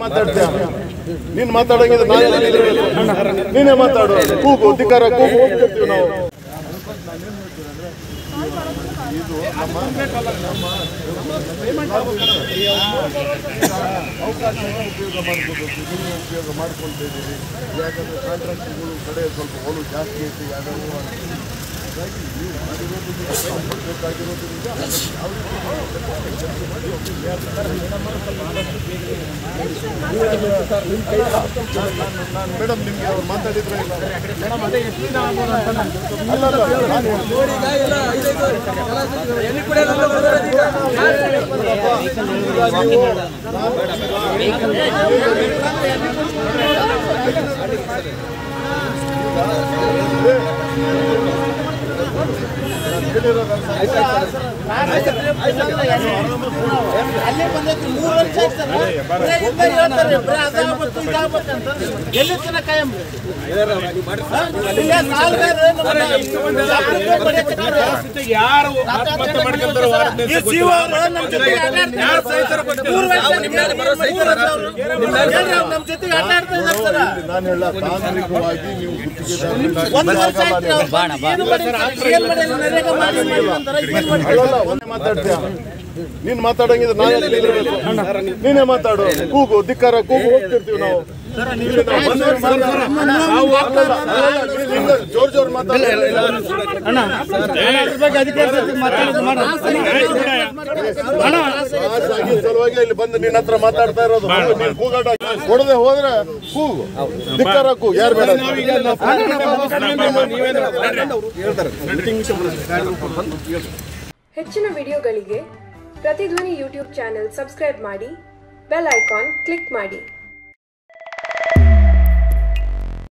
ಮಾತಾಡ್ತೀಯ ನೀನ್ ಮಾತಾಡಂಗಿದ್ರೆ ನಾಳೆ ನೀನೇ ಮಾತಾಡು ಕೂಗು ಧಿಕ್ಕಾರ ಕೂಗು ಹೋಗ್ತಿರ್ತೀವಿ ನಾವು ಇದು ನಮ್ಮ ನಮ್ಮ ಅವಕಾಶವನ್ನು ಉಪಯೋಗ ಮಾಡ್ಕೋಬೇಕು ನೀವು ಉಪಯೋಗ ಮಾಡ್ಕೊಳ್ತಾ ಇದ್ದೀರಿ ಯಾಕಂದ್ರೆ ಕಾಂಟ್ರಾಕ್ಟ್ಗಳು ಕಡೆ ಸ್ವಲ್ಪ ಹೋಲು ಜಾಸ್ತಿ ಐತಿ ಯಾವ್ದಾದ್ರು ಹಾಗಾಗಿ ನೀವು ಮಾಡಿರೋದು ನಿಜ, ಕೊಡ್ಬೇಕಾಗಿರೋದು ನಿಜ ಯಾವ ರೀತಿ ನಾನು ಮೇಡಮ್ ನಿಮ್ಗೆ ಅವ್ರು ಮಾತಾಡಿದ್ರೆ ಇಲ್ಲ ಅಲ್ಲ ಅಲ್ಲ ನಾನು ಅಲ್ಲೇ ಬಂದೈತಿ ಮೂರು ವರ್ಷ ಆಯ್ತು ಸರ್. ಬರೇ ಇದ್ದೇ ಹೇಳ್ತಾರೆ, ಬರೇ ಅದಾಗ್ಬೇಕು, ಇದಾಗ್ಬೇಕಂತ. ಎಲ್ಲಿ ತನಕ ಕಾಯಂ? ಹಾ? ಇಲ್ಲೇ ಸಾಲ್ಗಾರರು ನಮ್ಮನ್ನ ಯಾರು ಬಡಿಯಕ್ಕಿದ್ದಾರೆ? ಈ ಜೀವ ಅವ್ರು ನಮ್ಮ ಜೊತೆಗೆ ಆಟಾಡ್ತಾರೆ. ಮೂರು ವರ್ಷ ನಿಮ್ಮೇಲೆ ಭರವಸೆ ಐತೆ ಸರ್. ಏನ್ರಿ ಅವ್ರು ನಮ್ಮ ಜೊತೆಗೆ ಆಟಾಡ್ತಾ ಇದ್ದಾರೆ ಸರ್. ನಾನು ಹೇಳ ತಾಂತ್ರಿಕವಾಗಿ ನೀವು ಗುತ್ತಿಗೆದಾರರಿಗೆ ಒಂದು ವರ್ಷ ಆಯ್ತು ಅವ್ರು ಬಂದು ಏನು ಮಾಡಿಲ್ಲ ಸರ್. ಏನ್ ಮಾಡಿಲ್ಲ, ನರೇಗಾ ಮಾಡಿ ಮಾಡಿ ಅಂತಾರೆ. ಏನ್ ಮಾಡಿಲ್ಲ? ಅಲ್ಲಲ್ಲ ಒಂದೇ ಮಾತಾಡ್ತೀಯ ನೀನ್ ಮಾತಾಡಂಗಿದ್ರೆ ನಾಳೆ ನೀನೇ ಮಾತಾಡು ಕೂಗು ಧಿಕ್ಕಾರ ಕೂಗು ಹೋಗ್ತಿರ್ತೀವಿ ನಾವು ಇಲ್ಲಿ ನಾವು ಬಂದವ್ರು ಮಾತಾಡೋಣ. ಅಲ್ಲಲ್ಲ, ಅಲ್ಲಲ್ಲ, ನೀನ್ ಹಿಂಗೆ ಜೋರ್ ಜೋರ್ ಮಾತಾಡ ರಾಜಾಗಿ ಸಲುವಾಗಿ ಇಲ್ಲಿ ಬಂದು ನಿನ್ನ ಹತ್ರ ಮಾತಾಡ್ತಾ ಇರೋದು ನೀನ್ ಕೂಗಾಟ ಕೊಡದೆ ಹೋದ್ರೆ ಕೂಗು ಧಿಕ್ಕಾರ ಕೂಗು ಯಾರು ಬೇಡ ಹೆಚ್ಚಿನ ವಿಡಿಯೋಗಳಿಗೆ ಪ್ರತಿಧ್ವನಿ ಯೂಟ್ಯೂಬ್ ಚಾನೆಲ್ ಸಬ್ಸ್ಕ್ರೈಬ್ ಮಾಡಿ ಬೆಲ್ ಐಕಾನ್ ಕ್ಲಿಕ್ ಮಾಡಿ